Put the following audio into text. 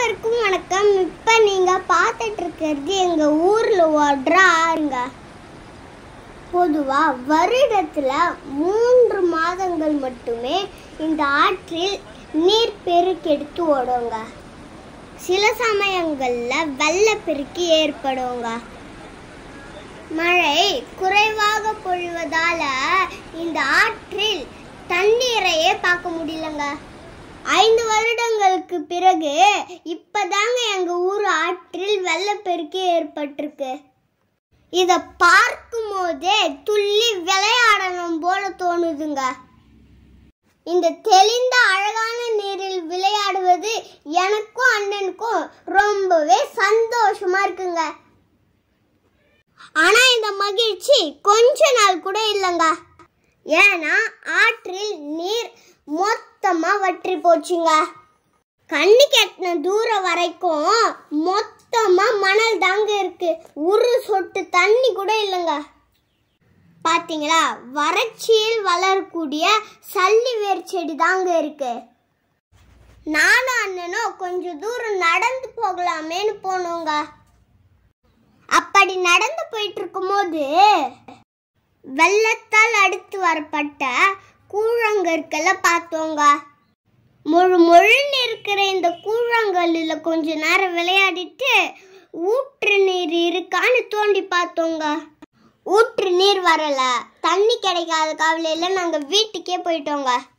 அனைவருக்கும் வணக்கம் இப்போ நீங்கள் பார்த்துட்டு இருக்கிறது எங்கள் ஊரில் ஓடுற ஆறுங்க பொதுவாக வருடத்தில் மூன்று மாதங்கள் மட்டுமே இந்த ஆற்றில் நீர் பெருக்கெடுத்து ஓடுங்க சில சமயங்களில் வெள்ளப்பெருக்கு ஏற்படுங்க மழை குறைவாக பொழிவதால இந்த ஆற்றில் தண்ணீரையே பார்க்க முடியலங்க ஐந்து வருடங்களுக்கு பிறகு இப்பதாங்க எங்க ஊர் ஆற்றில் வெள்ளப்பெருக்கு ஏற்பட்டிருக்கு இத பார்க்கும் போதே துள்ளி விளையாடணும் போல தோணுதுங்க இந்த தெளிந்த அழகான நீரில் விளையாடுவது எனக்கும் அண்ணனுக்கும் ரொம்பவே சந்தோஷமா இருக்குங்க ஆனா இந்த மகிழ்ச்சி கொஞ்ச நாள் கூட இல்லைங்க ஏன்னா ஆற்றில் நீர் மொத்தமா வற்றி போச்சுங்க கண்ணு கெட்டின தூரம் வரைக்கும் மொத்தமா மணல் தாங்க இருக்கு ஒரு சொட்டு தண்ணி கூட இல்லைங்க பாத்தீங்களா வறட்சியில் வளரக்கூடிய சல்லி வேர் செடி தாங்க இருக்கு நானும் அண்ணனும் கொஞ்சம் தூரம் நடந்து போகலாமேன்னு போனோங்க அப்படி நடந்து போயிட்டு இருக்கும்போது வெள்ளத்தால் அடுத்து வரப்பட்ட கூழங்கற்களை பார்த்தோங்க முழு முழுன்னு இருக்கிற இந்த கூழங்கல்லில் கொஞ்ச நேரம் விளையாடிட்டு ஊற்று நீர் இருக்கான்னு தோண்டி பார்த்தோங்க ஊற்று நீர் வரல தண்ணி கிடைக்காத கவலையில் நாங்கள் வீட்டுக்கே போயிட்டோங்க